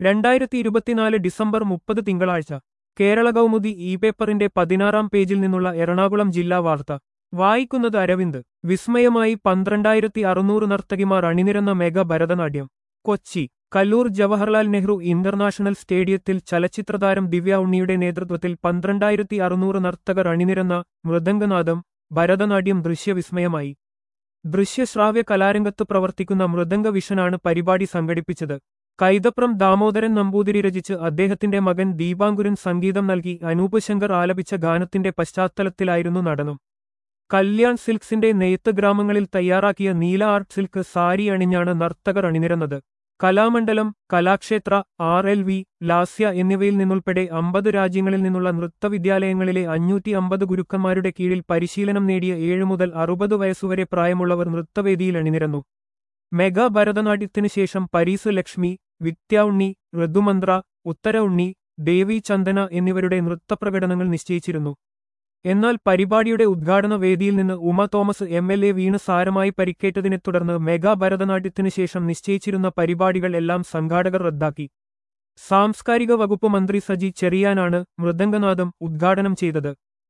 രണ്ടായിരത്തി ഇരുപത്തിനാല് ഡിസംബർ മുപ്പത് തിങ്കളാഴ്ച കേരള കൗമുദി ഇ പേപ്പറിന്റെ പതിനാറാം പേജിൽ നിന്നുള്ള എറണാകുളം ജില്ലാ വാർത്ത വായിക്കുന്നത് അരവിന്ദ് വിസ്മയമായി പന്ത്രണ്ടായിരത്തി അറുന്നൂറ് നർത്തകിമാർ അണിനിരന്ന മെഗാ ഭരതനാട്യം കൊച്ചി കല്ലൂർ ജവഹർലാൽ നെഹ്റു ഇന്റർനാഷണൽ സ്റ്റേഡിയത്തിൽ ചലച്ചിത്രതാരം ദിവ്യ ഉണ്ണിയുടെ നേതൃത്വത്തിൽ പന്ത്രണ്ടായിരത്തി അറുന്നൂറ് നർത്തകർ അണിനിരന്ന മൃദംഗനാദം ഭരതനാട്യം ദൃശ്യവിസ്മയമായി ദൃശ്യശ്രാവ്യ കലാരംഗത്ത് പ്രവർത്തിക്കുന്ന മൃദംഗ വിഷനാണ് പരിപാടി സംഘടിപ്പിച്ചത് കൈതപ്രം ദാമോദരൻ നമ്പൂതിരി രചിച്ച് അദ്ദേഹത്തിന്റെ മകൻ ദീപാങ്കുരൻ സംഗീതം നൽകി അനൂപ് ശങ്കർ ആലപിച്ച ഗാനത്തിന്റെ പശ്ചാത്തലത്തിലായിരുന്നു നടനം കല്യാൺ സിൽക്സിന്റെ നെയ്ത്ത് ഗ്രാമങ്ങളിൽ തയ്യാറാക്കിയ നീല ആർട്ട് സിൽക്ക് സാരി അണിഞ്ഞാണ് നർത്തകർ അണിനിരന്നത് Kalamandalam Kalakshetra R L V Lasya എന്നിവയിൽ നിന്നുൾപ്പെടെ അമ്പത് രാജ്യങ്ങളിൽ നിന്നുള്ള നൃത്തവിദ്യാലയങ്ങളിലെ അഞ്ഞൂറ്റി അമ്പത് ഗുരുക്കന്മാരുടെ കീഴിൽ പരിശീലനം നേടിയ ഏഴ് മുതൽ അറുപത് വയസ്സുവരെ പ്രായമുള്ളവർ നൃത്തവേദിയിൽ അണിനിരന്നു മെഗാ ഭരതനാട്യത്തിനു ശേഷം പരീസ് ലക്ഷ്മി വിദ്യ ഉണ്ണി ഋതുമന്ത്ര ഉത്തര ഉണ്ണി ദേവി ചന്ദന എന്നിവരുടെ നൃത്തപ്രകടനങ്ങൾ നിശ്ചയിച്ചിരുന്നു എന്നാൽ പരിപാടിയുടെ ഉദ്ഘാടന വേദിയിൽ നിന്ന് Uma Thomas M L A വീണ് സാരമായി പരിക്കേറ്റതിനെ തുടർന്ന് മെഗാ ഭരതനാട്യത്തിനു ശേഷം നിശ്ചയിച്ചിരുന്ന പരിപാടികൾ എല്ലാം സംഘാടകർ റദ്ദാക്കി സാംസ്കാരിക വകുപ്പ് മന്ത്രി സജി ചെറിയാനാണ് മൃദംഗനാഥം ഉദ്ഘാടനം ചെയ്തത്